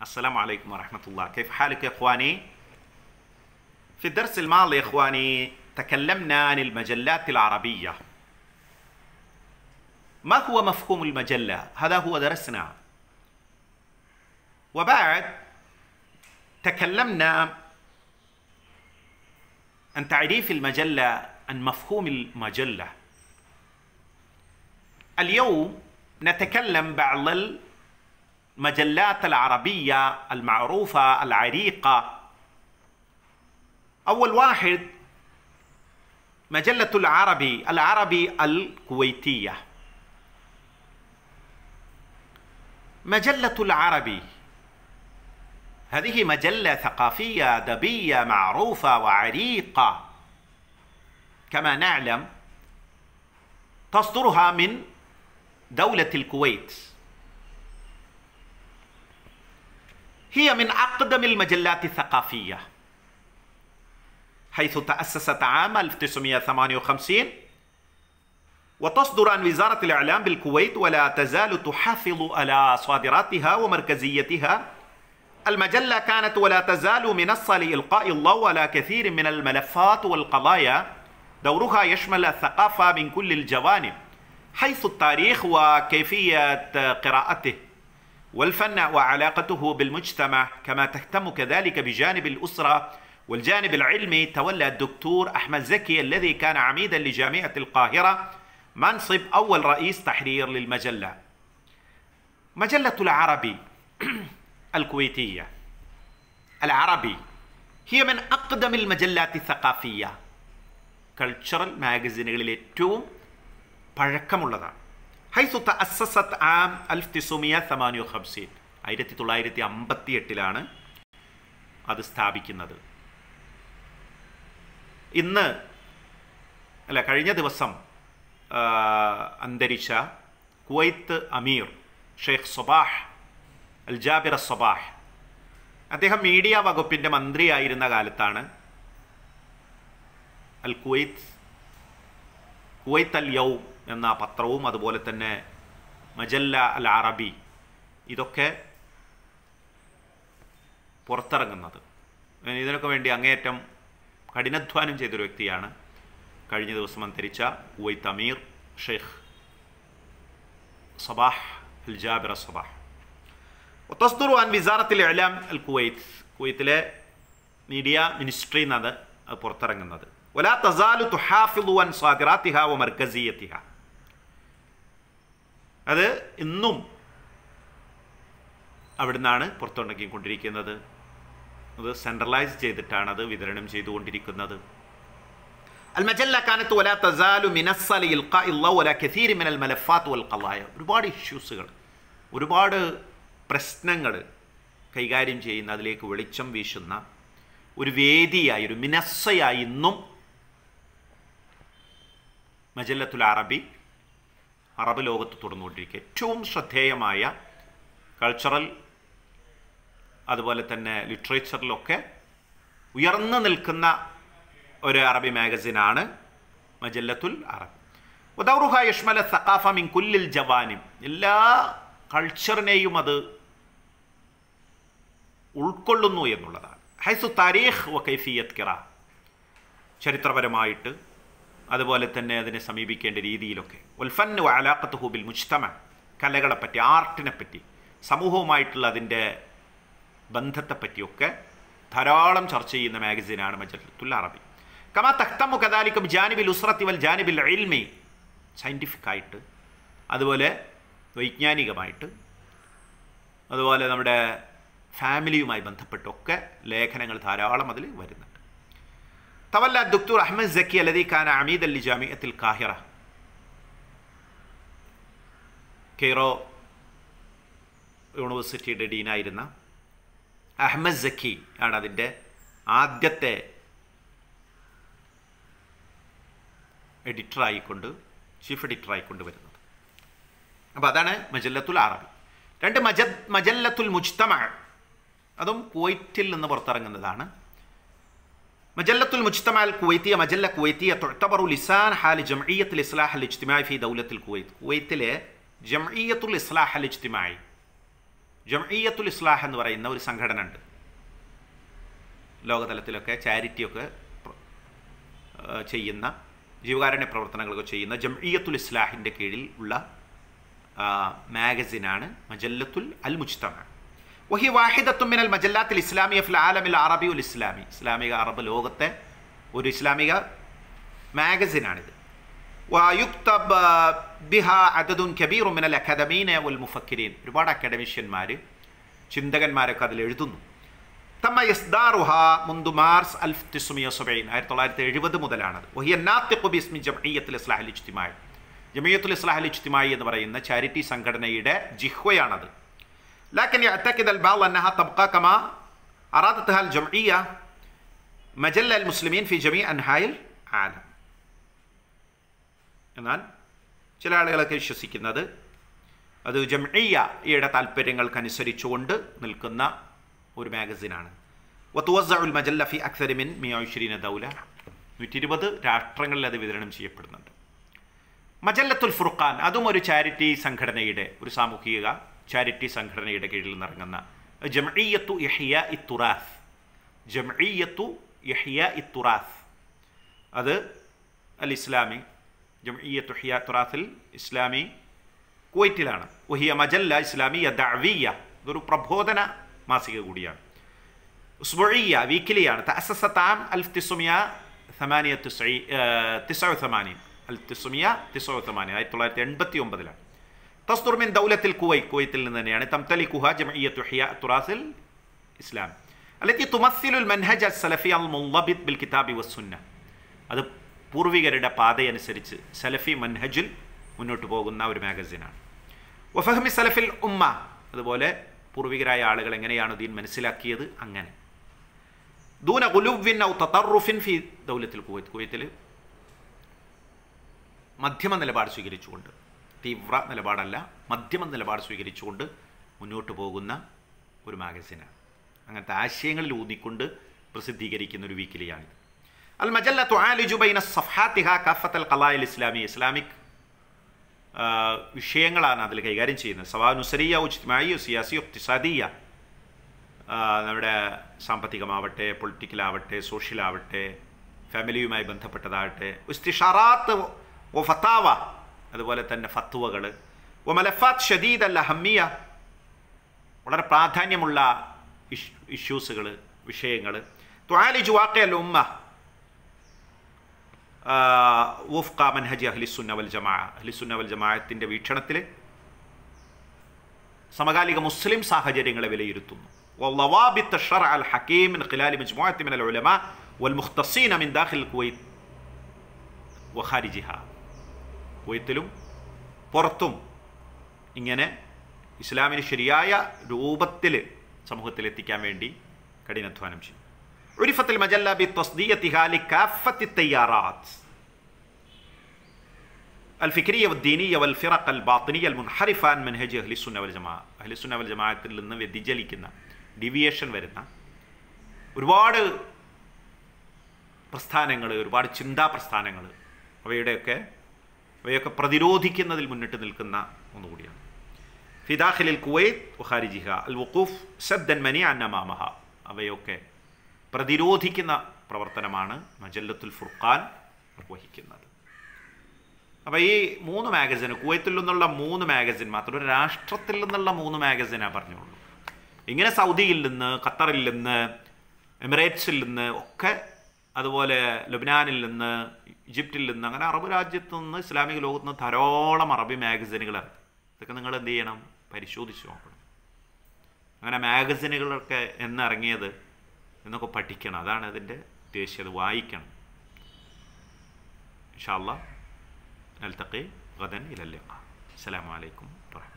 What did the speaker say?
السلام عليكم ورحمة الله كيف حالك يا إخواني؟ في الدرس الماضي يا إخواني تكلمنا عن المجلات العربية ما هو مفهوم المجلة؟ هذا هو درسنا وبعد تكلمنا عن تعريف المجلة عن مفهوم المجلة اليوم نتكلم بعض المجلات العربية المعروفة العريقة أول واحد مجلة العربي العربي الكويتية مجلة العربي هذه مجلة ثقافية أدبية معروفة وعريقة كما نعلم تصدرها من دولة الكويت هي من أقدم المجلات الثقافية حيث تأسست عام 1958 وتصدر عن وزارة الإعلام بالكويت ولا تزال تحافظ على صادراتها ومركزيتها المجلة كانت ولا تزال منصة لإلقاء الضوء على كثير من الملفات والقضايا دورها يشمل الثقافة من كل الجوانب حيث التاريخ وكيفية قراءته والفن وعلاقته بالمجتمع كما تهتم كذلك بجانب الأسرة والجانب العلمي تولى الدكتور أحمد زكي الذي كان عميدا لجامعة القاهرة منصب أول رئيس تحرير للمجلة مجلة العربي الكويتية العربي هي من أقدم المجلات الثقافية cultural മാഗസിനുകളിൽ ഏറ്റവും പഴക്കമുള്ളതാണ് ഹൈസു തഅസസത്ത് ആം അൽഫ് തിസുമിയ സമാനിയോ ഹംസീൻ ആയിരത്തി തൊള്ളായിരത്തി അമ്പത്തി എട്ടിലാണ് അത് സ്ഥാപിക്കുന്നത് ഇന്ന് അല്ല കഴിഞ്ഞ ദിവസം അന്തരിച്ച കുവൈത്ത് അമീർ ഷെയ്ഖ് സൊബാഹ് അൽ ജാബിർ സൊബാഹ് അദ്ദേഹം മീഡിയ വകുപ്പിൻ്റെ മന്ത്രിയായിരുന്ന കാലത്താണ് അൽ കുവൈത്ത് കുവൈത്ത് അൽ യൗ എന്ന പത്രവും അതുപോലെ തന്നെ മജല്ല അൽ അറബി ഇതൊക്കെ പുറത്തിറങ്ങുന്നത് ഇതിനൊക്കെ വേണ്ടി അങ്ങേയറ്റം കഠിനാധ്വാനം ചെയ്തൊരു വ്യക്തിയാണ് കഴിഞ്ഞ ദിവസം അന്തരിച്ച കുവൈത്ത് അമീർ ഷെയ്ഖ് സബാഹ് അൽ ജാബിർ സബാഹ് تصدر عن وزارة الإعلام الكويت കുവൈത്തിലെ മീഡിയ മിനിസ്ട്രി എന്നത് പുറത്തിറങ്ങുന്നത് ولا تزال تحافظ عن صادراتها ومركزيتها അത് ഇന്നും അവിടുന്നാണ് പുറത്തുണ്ടാക്കിക്കൊണ്ടിരിക്കുന്നത് അത് സെൻട്രലൈസ് ചെയ്തിട്ടാണ് അത് വിതരണം ചെയ്തുകൊണ്ടിരിക്കുന്നത് المجلة كانت ولا تزال منصة لإلقاء الله ولا كثير من الملفات والقضايا ഒരുപാട് ഇഷ്യൂസുകൾ ഒരുപാട് പ്രശ്നങ്ങൾ കൈകാര്യം ചെയ്യുന്ന അതിലേക്ക് വെളിച്ചം വീശുന്ന ഒരു വേദിയായി ഒരു മിനസ്സയായി ഇന്നും മജല്ലത്തുൽ അറബി അറബ് ലോകത്ത് തുടർന്നുകൊണ്ടിരിക്കുക ഏറ്റവും ശ്രദ്ധേയമായ കൾച്ചറൽ അതുപോലെ തന്നെ ലിറ്ററേച്ചറിലൊക്കെ ഉയർന്നു നിൽക്കുന്ന ഒരു അറബി മാഗസിനാണ് മജല്ലത്തുൽ അറബ് ഉദൗറുഹ യഷ്മല സഖാഫ മിൻ കുല്ലിൽ ജവാനും എല്ലാ കൾച്ചറിനെയും അത് ഉൾക്കൊള്ളുന്നു എന്നുള്ളതാണ് ഹൈസു താരീഖ് വ കൈഫിയത്ത് കിറ ചരിത്രപരമായിട്ട് അതുപോലെ തന്നെ അതിനെ സമീപിക്കേണ്ട രീതിയിലൊക്കെ ഉൽഫൻ അലാഖത്ത് ഹുബിൽ മുജ്തമ കലകളെപ്പറ്റി ആർട്ടിനെ പറ്റി സമൂഹവുമായിട്ടുള്ള അതിൻ്റെ ബന്ധത്തെപ്പറ്റിയൊക്കെ ധാരാളം ചർച്ച ചെയ്യുന്ന മാഗസിനാണ് മജത്തുൽ അറബി കമാ തഖ്തമു കദാലിക്കും ജാനിബിൽ ഉസ്രത്തി വൽ ജാനിബിൽ ഇൽമി സയൻറ്റിഫിക് ആയിട്ട് അതുപോലെ വൈജ്ഞാനികമായിട്ട് അതുപോലെ നമ്മുടെ ഫാമിലിയുമായി ബന്ധപ്പെട്ടൊക്കെ ലേഖനങ്ങൾ ധാരാളം അതിൽ വരുന്നുണ്ട് തവല്ല ദുക്തൂർ അഹമ്മദ് സക്കി അലദി ഖാൻ അമീദ് അലി ജാമിയത്തിൽ കാഹിറ കെയ്റോ യൂണിവേഴ്സിറ്റിയുടെ ഡീനായിരുന്ന അഹമ്മദ് സക്കി ആണ് അതിൻ്റെ ആദ്യത്തെ എഡിറ്ററായിക്കൊണ്ട് ചീഫ് എഡിറ്ററായിക്കൊണ്ട് വരുന്നത് അപ്പോൾ അതാണ് മജല്ലത്തുൽ അറബി രണ്ട് മജ മജല്ലത്തുൽ മുജ്തമ അതും കുവൈറ്റിൽ നിന്ന് പുറത്തിറങ്ങുന്നതാണ് مجلة المجتمع الكويتية مجلة كويتية تعتبر لسان حال جمعية الإصلاح الاجتماعي في دولة الكويت كويت له جمعية الإصلاح الاجتماعي ജംഇയ്യത്തുൽ ഇസ്ലാഹ് എന്ന് പറയുന്ന ഒരു സംഘടന ഉണ്ട് ലോകതലത്തിലൊക്കെ ചാരിറ്റിയൊക്കെ പ്ര- ആ, ചെയ്യുന്ന ജീവകാരുണ്യ പ്രവർത്തനങ്ങളൊക്കെ ചെയ്യുന്ന ജംഇയ്യത്തുൽ ഇസ്ലാഹിൻ്റെ കീഴിൽ ഉള്ള ആ, മാഗസിനാണ് മജല്ലത്തുൽ അൽ മുജ്തമ വഹി വാഹിദത്തും മിനൽ മജല്ലാത്തിൽ ഇസ്ലാമിയ ഫിൽ ആലമിൽ അറബി ഉൽ ഇസ്ലാമി ഇസ്ലാമിക അറബ് ലോകത്തെ ഒരു ഇസ്ലാമിക മാഗസിനാണിത് ويكتب بها عدد كبير من الأكاديمين والمفكرين ഒരുപാട് അക്കാഡമിഷ്യന്മാർ ചിന്തകന്മാരൊക്കെ അതിൽ എഴുതുന്നു തമ്മ യസ്ദാറുഹ മുന്തു മാർസ് അൽഫ് തിസുമിയ സുബൈൻ ആയിരത്തി തൊള്ളായിരത്തി എഴുപത് മുതലാണത് വഹിയ നാത്തിഖു ബിസ്മി ജംഇയ്യത്തുൽ ഇസ്ലാഹുൽ ഇജ്തിമായി ജമിയത്തുൽ ഇസ്ലാഹുൽ ഇജ്തിമായി എന്ന് പറയുന്ന ചാരിറ്റി സംഘടനയുടെ ജിഹ്വയാണത് لكن يعتقد البعض أنها تبقى كما أرادتها الجمعية مجلة المسلمين في جميع أنحاء العالم എന്നാൽ ചില ആളുകളൊക്കെ വിശ്വസിക്കുന്നത് അത് ജംഇയ്യയുടെ താല്പര്യങ്ങൾക്കനുസരിച്ചുകൊണ്ട് നിൽക്കുന്ന ഒരു മാഗസിനാണ് വത്തുവസ്സഉൽ മജല്ല ഫി അക്സരി മിൻ മിയോശ്രീന ദൗല നൂറ്റി ഇരുപത് രാഷ്ട്രങ്ങളിൽ അത് വിതരണം ചെയ്യപ്പെടുന്നുണ്ട് മജല്ലത്തുൽ ഫുർഖാൻ അതും ഒരു ചാരിറ്റി സംഘടനയുടെ ഒരു സാമൂഹിക ചാരിറ്റി സംഘടനയുടെ കീഴിൽ നിറങ്ങുന്ന ജംഇയ്യത്തു യഹിയ ഇത്തുറാസ് ജംഇയ്യത്തു യഹിയ ഇത്തുറാസ് അത് അൽ ഇസ്ലാമി ജംഇയ്യത്തു ഹിയ തുറാസിൽ ഇസ്ലാമി കുവൈറ്റിലാണ് വഹിയ മജല്ല ഇസ്ലാമിയ ദഅവിയ ഇതൊരു പ്രബോധന മാസിക കൂടിയാണ് ഉസ്ബുഇയ വീക്കിലിയാണ് തഅസസ താം അൽഫ് തിസുമിയ ثمانية تسعي تسعة وثمانين التسعمية تسعة وثمانين آية طلعت എൺപത്തി ഒമ്പതിലാണ് تصدر من دولة الكويت كويت നിന്ന് തന്നെയാണ് تمتلكها جمعية إحياء التراث الإسلامي التي تمثل المنهج السلفي المنضبط بالكتاب والسنة അത് പൂർവികരുടെ പാതയനുസരിച്ച് സലഫി മൻഹജിൽ മുന്നോട്ട് പോകുന്ന ഒരു മാഗസിനാണ് വഫഹമി സലഫിൽ ഉമ്മ അതുപോലെ പൂർവികരായ ആളുകൾ എങ്ങനെയാണ് ദീൻ മനസ്സിലാക്കിയത് അങ്ങനെ ദൂന ഗുലുവിൻ ഔ തത്തറുഫിൻ ഫി ദൗലത്തിൽ കുവൈത്ത് കുവൈത്തിൽ മധ്യമ നിലപാട് സ്വീകരിച്ചുകൊണ്ട് തീവ്ര നിലപാടല്ല മധ്യമ നിലപാട് സ്വീകരിച്ചുകൊണ്ട് മുന്നോട്ട് പോകുന്ന ഒരു മാഗസിനാണ് അങ്ങനത്തെ ആശയങ്ങളിൽ ഊന്നിക്കൊണ്ട് പ്രസിദ്ധീകരിക്കുന്ന ഒരു വീക്കിലിയാണിത് അൽ മജല്ല തുആലിജു ബൈന സഫഹാത്തിഹ കഫത്തൽ ഖലായിൽ ഇസ്ലാമി ഇസ്ലാമിക് ആ, വിഷയങ്ങളാണ് അതിൽ കൈകാര്യം ചെയ്യുന്നത് സവാ നുസരിയ ഉജ്തിമായി സിയാസി ഇഖ്തിസാദിയ ആ, നമ്മുടെ സാമ്പത്തികമാവട്ടെ പൊളിറ്റിക്കലാവട്ടെ സോഷ്യലാവട്ടെ ഫാമിലിയുമായി ബന്ധപ്പെട്ടതാകട്ടെ ഇസ്തിഷാറാത്ത് ഒ ഫത്താവ അതുപോലെ തന്നെ ഫത്തുവകൾ ഒ മലഫാത്ത് ഷദീദ് അൽ അഹമ്മിയ വളരെ പ്രാധാന്യമുള്ള ഇഷ് ഇഷ്യൂസുകൾ വിഷയങ്ങൾ ത്വാലിജു വാക്കൽ ഉമ്മ വഫ്ക മൻഹജി അഹ്ലിസുന്ന വൽ ജമാ അഹ്ലിസുന്ന വൽ ജമാഅത്തിൻ്റെ വീക്ഷണത്തിൽ സമകാലിക മുസ്ലിം സാഹചര്യങ്ങളെ വിലയിരുത്തുന്നു والضوابط الشرع الحكيم من خلال مجموعة من العلماء والمختصين من داخل الكويت وخارجها കുവൈത്തിലും പുറത്തും ഇങ്ങനെ ഇസ്ലാമിന് ശരിയായ രൂപത്തിൽ സമൂഹത്തിൽ എത്തിക്കാൻ വേണ്ടി കഠിനാധ്വാനം ചെയ്യും عرفت المجلة بتصديتها لكافة التيارات الفكرية والدينية والفرق الباطنية المنحرفة عن منهج أهل السنة والجماعة أهل السنة والجماعة നിന്ന് വ്യതിചലിക്കുന്ന ഡീവിയേഷൻ വരുന്ന ഒരുപാട് പ്രസ്ഥാനങ്ങൾ ഒരുപാട് ചിന്താ പ്രസ്ഥാനങ്ങൾ അവയുടെയൊക്കെ അവയൊക്കെ പ്രതിരോധിക്കുന്നതിൽ മുന്നിട്ട് നിൽക്കുന്ന ഒന്നുകൂടിയാണ് ഫിദാഖിലിൽ കുവൈത്ത് വഖാരിജിഹ അൽ വഖൂഫ് സദ്ദൻ മനി അന്നമാമഹ അവയൊക്കെ പ്രതിരോധിക്കുന്ന പ്രവർത്തനമാണ് മജല്ലത്തുൽ ഫുർഖാൻ നിർവഹിക്കുന്നത് അപ്പോൾ ഈ മൂന്ന് മാഗസിൻ കുവൈത്തിൽ നിന്നുള്ള മൂന്ന് മാഗസിൻ മാത്രം ഒരു രാഷ്ട്രത്തിൽ നിന്നുള്ള മൂന്ന് മാഗസിനാണ് പറഞ്ഞുള്ളൂ ഇങ്ങനെ സൗദിയിൽ നിന്ന് ഖത്തറിൽ നിന്ന് എമിറേറ്റ്സിൽ നിന്ന് ഒക്കെ അതുപോലെ ലബനാനിൽ നിന്ന് ഈജിപ്തിൽ നിന്ന് അങ്ങനെ അറബ് രാജ്യത്ത് നിന്ന് ഇസ്ലാമിക ലോകത്ത് നിന്ന് ധാരാളം അറബി മാഗസിനുകൾ ഇറങ്ങി ഇതൊക്കെ നിങ്ങൾ എന്ത് ചെയ്യണം പരിശോധിച്ച് നോക്കണം അങ്ങനെ മാഗസിനുകളൊക്കെ എന്നിറങ്ങിയത് എന്നൊക്കെ പഠിക്കണം അതാണ് അതിൻ്റെ ഉദ്ദേശം അത് വായിക്കണം ഇൻഷാ അല്ലാ نلتقي غدا إلى اللقاء السلام عليكم ورحمة الله